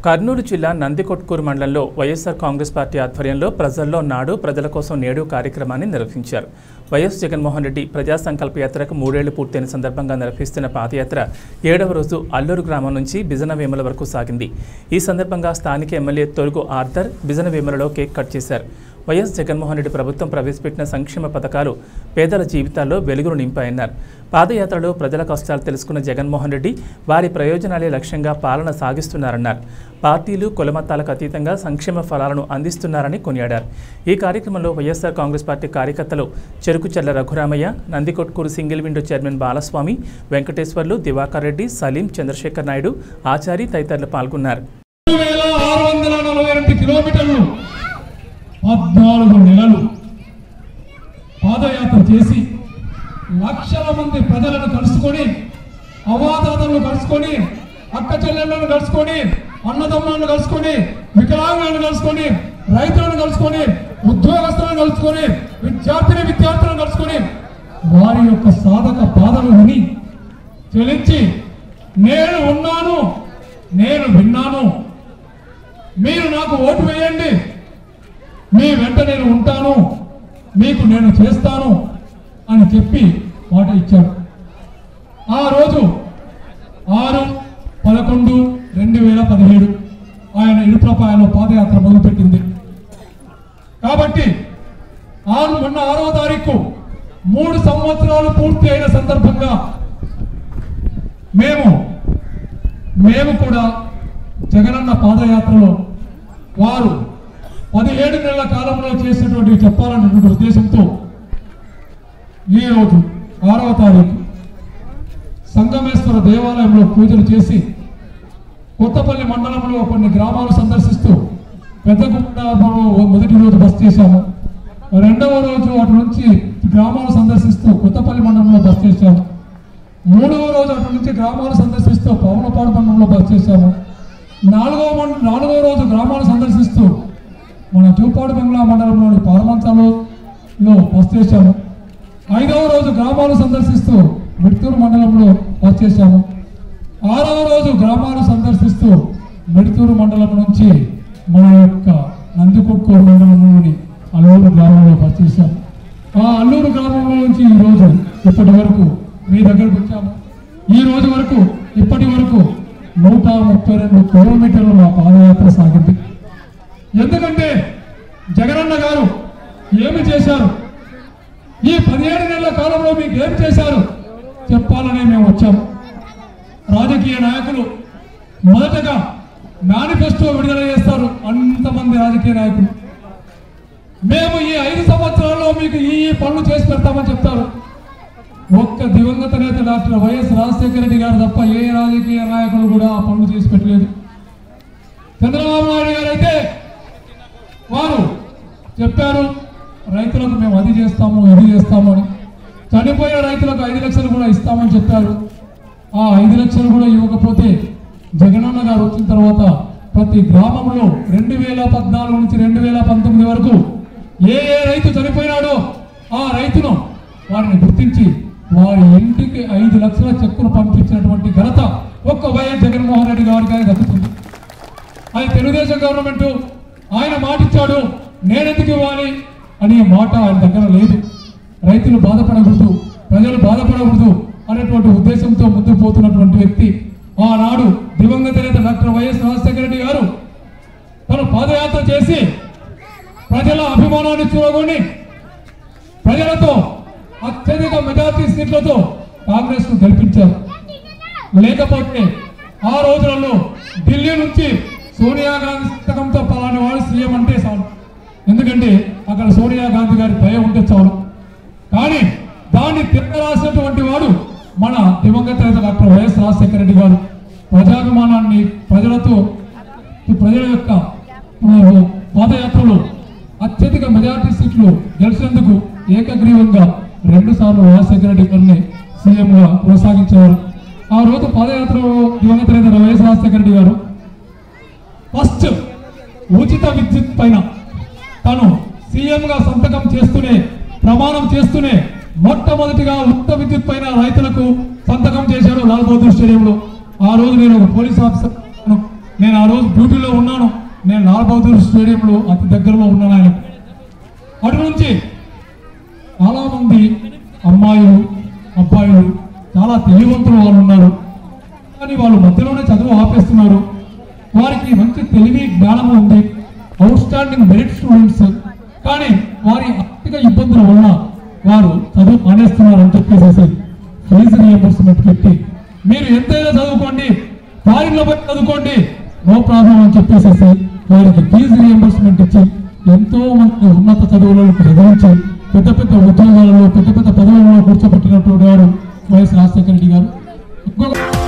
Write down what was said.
కర్నూలు జిల్లా నందికొట్కూరు మండలంలో వైఎస్ఆర్ కాంగ్రెస్ పార్టీ ఆధ్వర్యంలో ప్రజల్లో నాడు ప్రజల కోసం నేడు కార్యక్రమాన్ని నిర్వహించారు వైఎస్ జగన్మోహన్ రెడ్డి ప్రజా సంకల్ప యాత్రకు మూడేళ్లు పూర్తయిన సందర్భంగా నిర్వహిస్తున్న పాదయాత్ర ఏడవ రోజు అల్లూరు గ్రామం నుంచి బిజన వేముల వరకు సాగింది ఈ సందర్భంగా స్థానిక ఎమ్మెల్యే తొలుగు ఆర్థర్ బిజన వేములలో కేక్ కట్ చేశారు వైఎస్ జగన్మోహన్ రెడ్డి ప్రభుత్వం ప్రవేశపెట్టిన సంక్షేమ పథకాలు పేదల జీవితాల్లో వెలుగును నింపాయన్నారు పాదయాత్రలో ప్రజల కష్టాలు తెలుసుకున్న జగన్మోహన్ రెడ్డి వారి ప్రయోజనాలే లక్ష్యంగా పాలన సాగిస్తున్నారన్నారు పార్టీలు కులమతాలకు అతీతంగా సంక్షేమ ఫలాలను అందిస్తున్నారని కొనియాడారు ఈ కార్యక్రమంలో వైఎస్ఆర్ కాంగ్రెస్ పార్టీ కార్యకర్తలు Cherukucherla Raghuramaiah Nandikotkur single window chairman Balaswamy Venkateswarlu Divakar Reddy Salim Chandrasekhar Naidu Achari తదితరులు పాల్గొన్నారు మూడు వేల ఆరు వందల నలభై రెండు కిలోమీటర్లు పద్నాలుగు నెలలు పాదయాత్ర చేసి లక్షల మంది ప్రజలను కలుసుకొని అవాతాతలను కలుసుకొని అక్క చెల్లెళ్ళను కలుసుకొని అన్నదమ్ములను కలుసుకొని వికలాంగులను కలుసుకొని రైతులను కలుసుకొని ఉద్యోగస్తులను కలుసుకొని విద్యార్థిని విద్యార్థులను కలుసుకొని వారి యొక్క సాధక బాధలు విని చెలించి నేను ఉన్నాను నేను విన్నాను మీరు నాకు ఓటు వేయండి మీ వెంట నేను ఉంటాను మీకు నేను చేస్తాను అని చెప్పి మాట ఇచ్చాడు ఆ రోజు ఆరు పదకొండు రెండు వేల పదిహేడు ఆయన ఇరుప్రపాయలో పాదయాత్ర మొదలుపెట్టింది కాబట్టి ఆరు మొన్న ఆరో తారీఖు మూడు సంవత్సరాలు పూర్తి అయిన సందర్భంగా మేము మేము కూడా జగనన్న పాదయాత్రలో వారు పదిహేడు నెలల కాలంలో చేసినటువంటి చెప్పాలన్నటువంటి ఉద్దేశంతో ఈరోజు ఆరవ తారీఖు సంగమేశ్వర దేవాలయంలో పూజలు చేసి కొత్తపల్లి మండలంలో కొన్ని గ్రామాలు సందర్శిస్తూ పెద్దగుండాలో మొదటి రోజు బస్ చేశాము రెండవ రోజు అటు నుంచి గ్రామాలు సందర్శిస్తూ కొత్తపల్లి మండలంలో బస్ చేశాము మూడవ రోజు అటు నుంచి గ్రామాలు సందర్శిస్తూ పవనపాడు మండలంలో బస్ చేశాము నాలుగవ మండ నాలుగవ రోజు గ్రామాలు సందర్శిస్తూ మన చూపాడు బంగ్లా మండలంలోని పారమంచాలలో బస్ చేశాము ఐదవ రోజు గ్రామాలు సందర్శిస్తూ మిడ్తూరు మండలంలో బస్ చేశాము ఆరవ రోజు గ్రామాలు సందర్శిస్తూ మిడ్తూరు మండలం నుంచి మన యొక్క నందికొట్కూరు మండలంలోని అల్లూరు గ్రామంలో బస్ చేశాము ఆ అల్లూరు గ్రామంలో నుంచి ఈ రోజు ఇప్పటి వరకు మీ దగ్గరకు వచ్చాము ఈ రోజు వరకు ఇప్పటి వరకు నూట ముప్పై రెండు కిలోమీటర్లు మా పాదయాత్ర సాగింది ఎందుకంటే జగనన్న గారు ఏమి చేశారు ఈ పదిహేడు నెలల కాలంలో మీకు ఏమి చేశారు చెప్పాలని మేము వచ్చాము రాజకీయ నాయకులు మొదటగా మేనిఫెస్టో విడుదల చేస్తారు అంతమంది రాజకీయ నాయకులు మేము ఈ ఐదు సంవత్సరాల్లో మీకు ఈ ఈ పనులు చేసి పెడతామని చెప్తారు ఒక్క దివంగత నేత డాక్టర్ వైఎస్ రాజశేఖర రెడ్డి గారు తప్ప ఏ రాజకీయ నాయకులు కూడా ఆ పనులు చేసి పెట్టలేదు చంద్రబాబు నాయుడు గారు అయితే వారు చెప్పారు రైతులకు మేము అది చేస్తాము ఇది చేస్తాము అని చనిపోయిన రైతులకు ఐదు లక్షలు కూడా ఇస్తామని చెప్పారు ఆ ఐదు లక్షలు కూడా ఇవ్వకపోతే జగనన్న గారు వచ్చిన తర్వాత ప్రతి గ్రామంలో రెండు వేల పద్నాలుగు నుంచి రెండు వేల పంతొమ్మిది వరకు ఏ ఏ రైతు చనిపోయినాడో ఆ రైతును వారిని గుర్తించి వారి ఇంటికి ఐదు లక్షల చెక్కును పంపించినటువంటి ఘనత ఒక్క వైఎస్ జగన్మోహన్ రెడ్డి గారికి దక్కుతుంది అది తెలుగుదేశం గవర్నమెంట్ ఆయన మాటిచ్చాడు నేనెందుకు ఇవ్వాలి అనే మాట ఆయన దగ్గర లేదు రైతులు బాధపడకూడదు ప్రజలు బాధపడకూడదు అనేటువంటి ఉద్దేశంతో ముందుకు పోతున్నటువంటి వ్యక్తి ఆనాడు దివంగత నేత డాక్టర్ వైఎస్ రాజశేఖర రెడ్డి గారు తను పాదయాత్ర చేసి ప్రజల అభిమానాన్ని చూరగొని ప్రజలతో అత్యధిక మెజార్టీ సీట్లతో కాంగ్రెస్ ను గెలిపించారు లేకపోతే ఆ రోజులలో ఢిల్లీ నుంచి సోనియా గాంధీ సంతకంతో పలాని వాడు సీఎం అంటే చాలు ఎందుకంటే అక్కడ సోనియా గాంధీ గారి దయ ఉంటే చాలు కానీ దాన్ని తిరగరాసినటువంటి వాడు మన దివంగత నేత డాక్టర్ వైఎస్ రాజశేఖర రెడ్డి గారు ప్రజాభిమానాన్ని ప్రజలతో ఈ ప్రజల యొక్క ఆ, పాదయాత్రలో అత్యధిక మెజార్టీ సీట్లు గెలిచినందుకు ఏకగ్రీవంగా రెండు సార్లు రాజశేఖర రెడ్డి గారిని సీఎంగా కొనసాగించేవారు ఆ రోజు పాదయాత్రలో దివంగత నేత వైఎస్ రాజశేఖర రెడ్డి గారు ఫస్ట్ ఉచిత విద్యుత్ పైన తను సీఎంగా సంతకం చేస్తూనే ప్రమాణం చేస్తూనే మొట్టమొదటిగా ఉచిత విద్యుత్ పైన రైతులకు సంతకం చేశాడు లాల్ బహదూర్ స్టేడియంలో ఆ రోజు నేను ఒక పోలీస్ ఆఫీసర్ నేను ఆ రోజు డ్యూటీలో ఉన్నాను నేను లాల్ బహదూర్ స్టేడియంలో అతి దగ్గరలో ఉన్నాను ఆయన అటు నుంచి చాలా మంది అమ్మాయిలు అబ్బాయిలు చాలా తెలివివంతులు వాళ్ళు ఉన్నారు కానీ వాళ్ళు మధ్యలోనే చదువు ఆపేస్తున్నారు వారికి మంచి తెలివి జ్ఞానం ఉంది అవుట్ స్టాండింగ్ మెరిట్ స్టూడెంట్స్ కానీ వారి ఆర్థిక ఇబ్బందుల వల్ల వారు చదువు మానేస్తున్నారు అని చెప్పేసి ఫీజు రియంబర్స్మెంట్ పెట్టి మీరు ఎంతైనా చదువుకోండి ఫారిన్లో పోయి చదువుకోండి నో ప్రాబ్లం అని చెప్పేసి వారికి ఫీజు రియంబర్స్మెంట్ ఇచ్చి ఎంతో మంది ఉన్నత చదువులను చదివించి పెద్ద పెద్ద ఉద్యోగాలలో పెద్ద పెద్ద పదవులలో కూర్చోబెట్టినటువంటి వారు వైఎస్ రాజశేఖర రెడ్డి గారు ఇంకొక